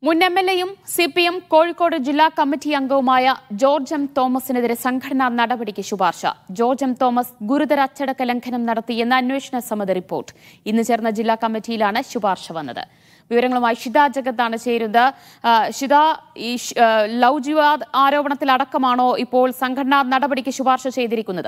മുൻ M L എയും C P M Kozhikode ജില്ലാ കമ്മിറ്റി അംഗവുമായ ജോർജ് എം തോമസിനെതിരെ സംഘടനാ നടപടിക്ക് ശുപാർശ ജോർജ് എം തോമസ് ഗുരുതര അച്ചടക്ക ലംഘനം നടത്തിയെന്ന അന്വേഷണ സമിതി റിപ്പോർട്ട് ഇന്ന് ചേർന്ന ജില്ലാ കമ്മിറ്റിയിലാണ് ശുപാർശ വന്നത് വിവരങ്ങളുമായി ഷിത ജഗത്താണ് ചേരുന്നത് ആ, ഷിത ഈ ഷ്- ആ, ലവ് ജിഹാദ് ആരോപണത്തിലടക്കമാണോ ഇപ്പോൾ സംഘടനാ നടപടിക്ക് ശുപാർശ ചെയ്തിരിക്കുന്നത്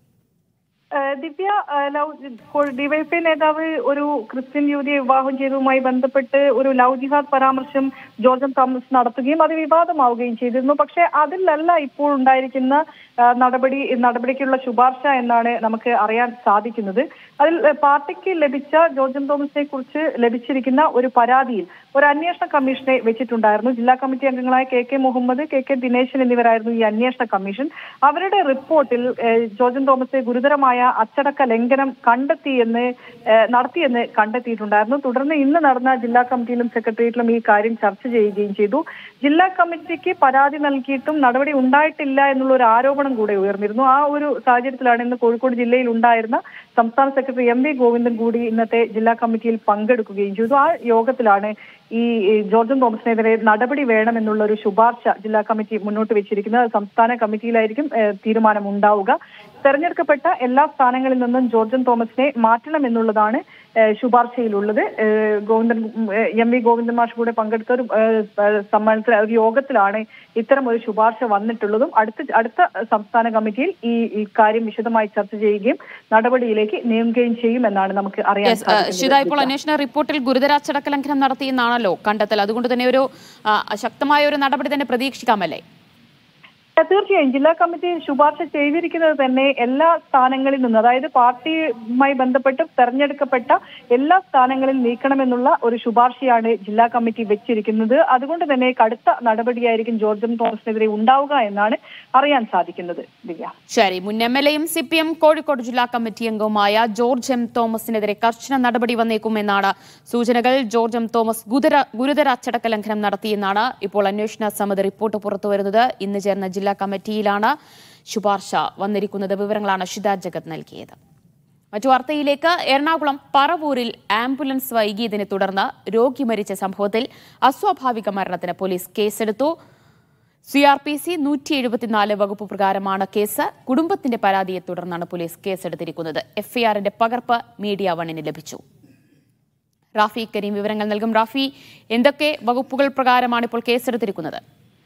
ഏഹ് ദിവ്യ ഏഹ് ലവ് ഇപ്പോൾ ഡിവൈഎഫ്ഐ നേതാവ് ഒരു ക്രിസ്ത്യൻ യുവതിയെ വിവാഹം ചെയ്തതുമായി ബന്ധപ്പെട്ട് ഒരു ലവ് ജിഹാദ് പരാമർശം ജോർജൻ തോമസ് നടത്തുകയും അത് വിവാദമാവുകയും ചെയ്തിരുന്നു പക്ഷേ അതിലല്ല ഇപ്പോൾ ഉണ്ടായിരിക്കുന്ന ഏഹ് നടപടി നടപടിക്കുള്ള ശുപാർശ എന്നാണ് നമുക്ക് അറിയാൻ സാധിക്കുന്നത് അതിൽ ഏഹ് പാർട്ടിക്ക് ലഭിച്ച ജോർജൻ തോമസിനെ കുറിച്ച് ലഭിച്ചിരിക്കുന്ന ഒരു പരാതിയിൽ ഒരു അന്വേഷണ കമ്മീഷനെ വെച്ചിട്ടുണ്ടായിരുന്നു ജില്ലാ കമ്മിറ്റി അംഗങ്ങളായ K K Muhammad K K Dineshan എന്നിവരായിരുന്നു ഈ അന്വേഷണ കമ്മീഷൻ അവരുടെ റിപ്പോർട്ടിൽ ഏഹ്, ജോർജൻ തോമസ് ഗുരുതരമായ അച്ചടക്ക ലംഘനം കണ്ടെത്തിയെന്ന് ഏഹ്, നടത്തിയെന്ന് കണ്ടെത്തിയിട്ടുണ്ടായിരുന്നു തുടർന്ന് ഇന്ന് നടന്ന ജില്ലാ കമ്മിറ്റിയിലും സെക്രട്ടേറിയറ്റിലും ഈ കാര്യം ചർച്ച ചെയ്യുകയും ചെയ്തു ജില്ലാ കമ്മിറ്റിക്ക് പരാതി നൽകിയിട്ടും നടപടി ഉണ്ടായിട്ടില്ല എന്നുള്ള ഒരു ആരോപണം കൂടെ ഉയർന്നിരുന്നു ആ ഒരു സാഹചര്യത്തിലാണ് ഇന്ന് കോഴിക്കോട് ജില്ലയിൽ ഉണ്ടായിരുന്ന സംസ്ഥാന സെക്രട്ടറി എം വി ഗോവിന്ദൻ കൂടി ഇന്നത്തെ ജില്ലാ കമ്മിറ്റിയിൽ പങ്കെടുക്കുകയും ചെയ്തു ആ യോഗത്തിലാണ് ഈ ഈ ജോർജൻ തോമസിനെതിരെ നടപടി വേണമെന്നുള്ള ഒരു ശുപാർശ ജില്ലാ കമ്മിറ്റി മുന്നോട്ട് വെച്ചിരിക്കുന്നത് അത് സംസ്ഥാന കമ്മിറ്റിയിലായിരിക്കും ഏഹ്, തീരുമാനം ഉണ്ടാവുക തെരഞ്ഞെടുക്കപ്പെട്ട എല്ലാ സ്ഥാനങ്ങളിൽ നിന്നും ജോർജൻ തോമസിനെ മാറ്റണം എന്നുള്ളതാണ് ഏഹ്, ശുപാർശയിലുള്ളത് ഏഹ്, ഗോവിന്ദൻ ഏഹ്, എം വി ഗോവിന്ദൻ മാഷ് കൂടെ പങ്കെടുത്ത ഒരു ഏഹ്, ഏഹ്, സമ്മേളനത്തിൽ ഒരു യോഗത്തിലാണ് ഇത്തരം ഒരു ശുപാർശ വന്നിട്ടുള്ളതും അടുത്ത അടുത്ത സംസ്ഥാന കമ്മിറ്റിയിൽ ഈ ഈ കാര്യം വിശദമായി ചർച്ച ചെയ്യുകയും നടപടിയിലേക്ക് നീങ്ങുകയും ചെയ്യുമെന്നാണ് നമുക്ക് അറിയാൻ യെസ്, ആ, ഷിത ഇപ്പോൾ സാധിക്കുന്നത് അന്വേഷണ റിപ്പോർട്ടിൽ ഗുരുതര അച്ചടക്ക ലംഘനം നടത്തിയെന്നാണല്ലോ കണ്ടെത്തൽ അതുകൊണ്ട് തന്നെ ഒരു ആ, ശക്തമായ ഒരു നടപടി തന്നെ പ്രതീക്ഷിക്കാമല്ലേ തീർച്ചയായും ജില്ലാ കമ്മിറ്റി ശുപാർശ ചെയ്തിരിക്കുന്നത് തന്നെ എല്ലാ സ്ഥാനങ്ങളിൽ നിന്നും അതായത് പാർട്ടിയുമായി ബന്ധപ്പെട്ട് തെരഞ്ഞെടുക്കപ്പെട്ട എല്ലാ സ്ഥാനങ്ങളിൽ നീക്കണമെന്നുള്ള ഒരു ശുപാർശയാണ് ജില്ലാ കമ്മിറ്റി വെച്ചിരിക്കുന്നത് അതുകൊണ്ട് തന്നെ കടുത്ത നടപടിയായിരിക്കും ജോർജ് എം തോമസിനെതിരെ ഉണ്ടാവുക എന്നാണ് അറിയാൻ സാധിക്കുന്നത് ദിവ്യ ശരി മുൻ എം എൽ എയും സി പി എം കോഴിക്കോട് ജില്ലാ കമ്മിറ്റി അംഗവുമായ ജോർജ് എം തോമസിനെതിരെ കർശന നടപടി വന്നേക്കുമെന്നാണ് സൂചനകൾ ജോർജ് എം തോമസ് ഗുരുതര ഗുരുതര അച്ചടക്ക ലംഘനം നടത്തിയെന്നാണ് ഇപ്പോൾ അന്വേഷണ സമിതി റിപ്പോർട്ട് പുറത്തുവരുന്നത് ഇന്ന് ചേർന്ന ജില്ലാ കമ്മിറ്റിയിലാണ് ശുപാർശ വന്നിരിക്കുന്നത് വിവരങ്ങളാണ് ഷിത ജഗത് നൽകിയത് മറ്റു വാർത്തയിലേക്ക് എറണാകുളം പറവൂരിൽ ആംബുലൻസ് വൈകിയതിനെ തുടർന്ന് രോഗി മരിച്ച സംഭവത്തിൽ അസ്വാഭാവിക മരണത്തിന് പോലീസ് കേസെടുത്തു സി ആർ പി സി നൂറ്റി എഴുപത്തിനാല് വകുപ്പ് പ്രകാരമാണ് കേസ് കുടുംബത്തിന്റെ പരാതിയെ തുടർന്നാണ് പോലീസ് കേസെടുത്തിരിക്കുന്നത് എഫ്ഐആറിന്റെ പകർപ്പ് മീഡിയ വണ്ണിന് ലഭിച്ചു റാഫി കരീം വിവരങ്ങൾ നൽകും റാഫി എന്തൊക്കെ വകുപ്പുകൾ പ്രകാരമാണ് ഇപ്പോൾ കേസെടുത്തിരിക്കുന്നത്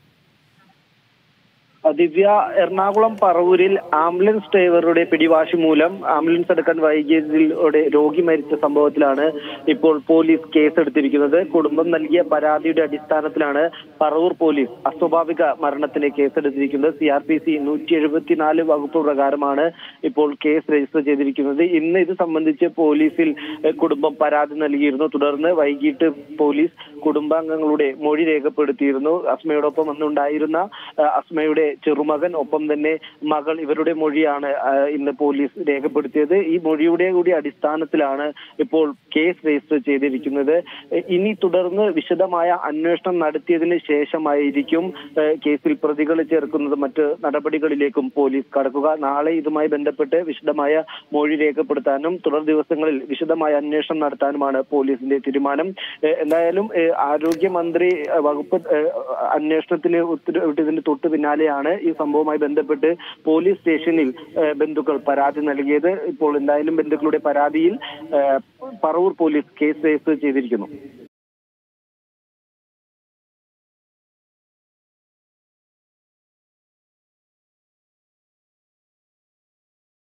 ദിവ്യ എറണാകുളം പറവൂരിൽ ആംബുലൻസ് ഡ്രൈവറുടെ പിടിവാശി മൂലം ആംബുലൻസ് എടുക്കാൻ വൈകിയതിലൂടെ രോഗി മരിച്ച സംഭവത്തിലാണ് ഇപ്പോൾ പോലീസ് കേസെടുത്തിരിക്കുന്നത് കുടുംബം നൽകിയ പരാതിയുടെ അടിസ്ഥാനത്തിലാണ് പറവൂർ പോലീസ് അസ്വാഭാവിക മരണത്തിന് കേസെടുത്തിരിക്കുന്നത് സി ആർ പി സി നൂറ്റി എഴുപത്തിനാല് വകുപ്പ് പ്രകാരമാണ് ഇപ്പോൾ കേസ് രജിസ്റ്റർ ചെയ്തിരിക്കുന്നത് ഇന്ന് ഇത് സംബന്ധിച്ച് പോലീസിൽ ഏഹ്, കുടുംബം പരാതി നൽകിയിരുന്നു തുടർന്ന് വൈകിട്ട് പോലീസ് കുടുംബാംഗങ്ങളുടെ മൊഴി രേഖപ്പെടുത്തിയിരുന്നു അസ്മയോടൊപ്പം അന്നുണ്ടായിരുന്ന ഏഹ്, അസ്മയുടെ ചെറുമകൻ ഒപ്പം തന്നെ മകൾ ഇവരുടെ മൊഴിയാണ് ഏഹ്, ഇന്ന് പോലീസ് രേഖപ്പെടുത്തിയത് ഈ മൊഴിയുടെ കൂടി അടിസ്ഥാനത്തിലാണ് ഇപ്പോൾ കേസ് രജിസ്റ്റർ ചെയ്തിരിക്കുന്നത് ഏഹ്, ഇനി തുടർന്ന് വിശദമായ അന്വേഷണം നടത്തിയതിന് ശേഷമായിരിക്കും ഏഹ്, കേസിൽ പ്രതികളെ ചേർക്കുന്നത് മറ്റ് നടപടികളിലേക്കും പോലീസ് കടക്കുക നാളെ ഇതുമായി ബന്ധപ്പെട്ട് വിശദമായ മൊഴി രേഖപ്പെടുത്താനും തുടർ ദിവസങ്ങളിൽ വിശദമായ അന്വേഷണം നടത്താനുമാണ് പോലീസിന്റെ തീരുമാനം ഏഹ്, എന്തായാലും ഏഹ്, ആരോഗ്യമന്ത്രി ഏഹ്, വകുപ്പ് ഏഹ്, അന്വേഷണത്തിന് ഉത്തരവിട്ടതിന് തൊട്ട് പിന്നാലെയാണ് ഈ സംഭവവുമായി ബന്ധപ്പെട്ട് പോലീസ് സ്റ്റേഷനിൽ ഏഹ്, ബന്ധുക്കൾ പരാതി നൽകിയത് ഇപ്പോൾ എന്തായാലും ബന്ധുക്കളുടെ പരാതിയിൽ ഏഹ്, പറവൂർ പോലീസ് കേസ് രജിസ്റ്റർ ചെയ്തിരിക്കുന്നു